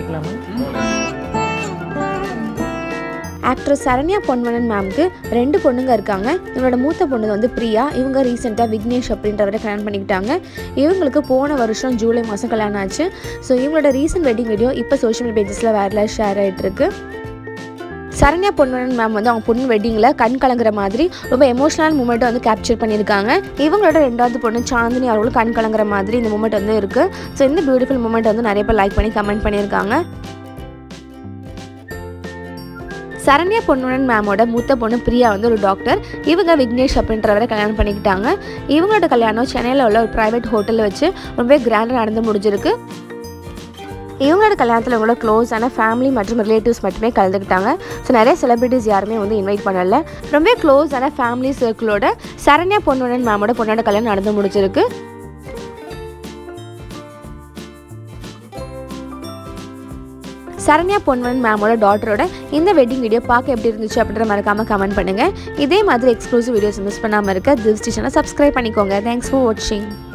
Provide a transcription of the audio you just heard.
பண்ணிக்கலாமா ஆக்ட்ரஸ் சரண்யா பொன்வனன் மேம்க்கு ரெண்டு பொண்ணுங்க இருக்காங்க இவங்களோட மூத்த பொண்ணு வந்து பிரியா இவங்க ரீசெண்டாக விக்னேஷ் அப்படின்றவரை கல்யாணம் பண்ணிக்கிட்டாங்க இவங்களுக்கு போன வருஷம் ஜூலை மாதம் கல்யாணம் ஆச்சு ஸோ இவங்களோட ரீசெண்ட் வெட்டிங் வீடியோ இப்போ சோஷியல் மீடியா பேஜஸில் வேறலாம் ஷேர் ஆகிட்டு இருக்கு சரண்யா பொன்வனன் மேம் வந்து அவங்க பொண்ணு வெட்டிங்கில் கண் கலங்குற மாதிரி ரொம்ப எமோஷனல் மூமெண்ட்டை வந்து கேப்சர் பண்ணியிருக்காங்க இவங்களோட ரெண்டாவது பொண்ணு சாந்தினி அவர்களும் கண் கலங்குற மாதிரி இந்த மூமெண்ட் வந்து இருக்குது ஸோ இந்த பியூட்டிஃபுல் மூமெண்ட் வந்து நிறைய பேர் லைக் பண்ணி கமெண்ட் பண்ணியிருக்காங்க சரண்யா பொன்னுடன் மேமோட மூத்த பொண்ணு பிரியா வந்து ஒரு டாக்டர் இவங்க விக்னேஷ் அப்படின்றவரை கல்யாணம் பண்ணிக்கிட்டாங்க இவங்களோட கல்யாணம் சென்னையில் உள்ள ஒரு ப்ரைவேட் ஹோட்டலில் வச்சு ரொம்பவே கிராண்டாக நடந்து முடிஞ்சிருக்கு இவங்களோட கல்யாணத்தில் இவங்களோட க்ளோஸான ஃபேமிலி மற்றும் ரிலேட்டிவ்ஸ் மட்டுமே கலந்துக்கிட்டாங்க ஸோ நிறைய செலிபிரிட்டிஸ் யாருமே வந்து இன்வைட் பண்ணல ரொம்ப க்ளோஸான ஃபேமிலி சர்க்கிளோட சரண்யா பொன்னுடன் மேமோட பொண்ணோட கல்யாணம் நடந்து முடிஞ்சிருக்கு சரண்யா பொன்வன் மேமோட டாட்டரோட இந்த வெட்டிங் வீடியோ பார்க்க எப்படி இருந்துச்சு அப்படின்ற மறக்காம கமெண்ட் பண்ணுங்க இதே மாதிரி எக்ஸ்க்ளூசிவ் வீடியோஸ் மிஸ் பண்ணாமல் இருக்க திவ் ஸ்டேஷனை சப்ஸ்கிரைப் பண்ணிக்கோங்க தேங்க்ஸ் ஃபார் வாட்சிங்